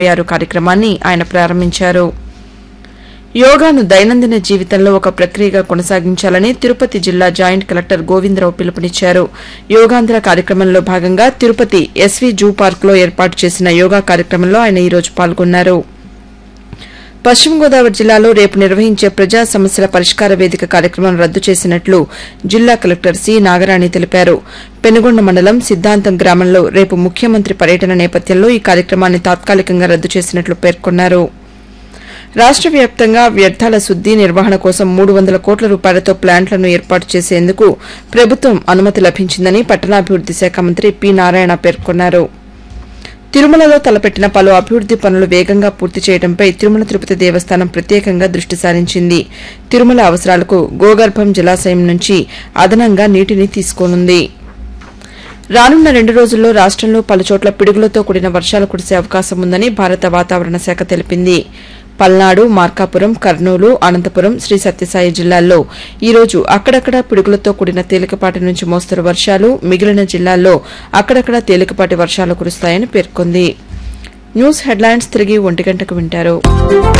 ఆరు కార్యక్రమాన్ని ఆయన ప్రారంభించారు యోగాను దైనందిన జీవితంలో ఒక ప్రక్రియగా కొనసాగించాలని తిరుపతి జిల్లా జాయింట్ కలెక్టర్ గోవిందరావు పిలుపునిచ్చారు యోగాంధ్ర కార్యక్రమంలో భాగంగా తిరుపతి ఎస్వీ జూ పార్కులో ఏర్పాటు చేసిన యోగా కార్యక్రమంలో ఆయన ఈరోజు పాల్గొన్నారు పశ్చిమ గోదావరి జిల్లాలో రేపు నిర్వహించే ప్రజా సమస్యల పరిష్కార వేదిక కార్యక్రమం రద్దు చేసినట్లు జిల్లా కలెక్టర్ సి నాగరాణి తెలిపారు పెనుగొండ మండలం సిద్దాంతం గ్రామంలో రేపు ముఖ్యమంత్రి పర్యటన నేపథ్యంలో ఈ కార్యక్రమాన్ని తాత్కాలికంగా రద్దు చేసినట్లు పేర్కొన్నారు రాష్ట వ్యాప్తంగా వ్యర్థాల శుద్ది నిర్వహణ కోసం మూడు వందల కోట్ల రూపాయలతో ప్లాంట్లను ఏర్పాటు చేసేందుకు ప్రభుత్వం అనుమతి లభించిందని పట్టణాభివృద్ది శాఖ మంత్రి పి నారాయణ పేర్కొన్నారు తిరుమలలో తలపెట్టిన పలు అభివృద్ది పనులు వేగంగా పూర్తి చేయడంపై తిరుమల తిరుపతి దేవస్థానం ప్రత్యేకంగా దృష్టి సారించింది తిరుమల అవసరాలకు గోగర్భం జలాశయం నుంచి అదనంగా నీటిని తీసుకోనుంది రానున్న రెండు రోజుల్లో రాష్టంలో పలుచోట్ల పిడుగులతో కూడిన వర్షాలు కురిసే అవకాశం ఉందని భారత వాతావరణ శాఖ తెలిపింది పల్నాడు మార్కాపురం కర్నూలు అనంతపురం శ్రీ సత్యసాయి జిల్లాల్లో ఈరోజు అక్కడక్కడ పిడుగులతో కూడిన తేలికపాటి నుంచి మోస్తరు వర్షాలు మిగిలిన జిల్లాల్లో అక్కడక్కడ తేలికపాటి వర్షాలు కురుస్తాయని పేర్కొంది న్యూస్ హెడ్లైన్స్ తిరిగి ఒంటి గంటకు వింటారు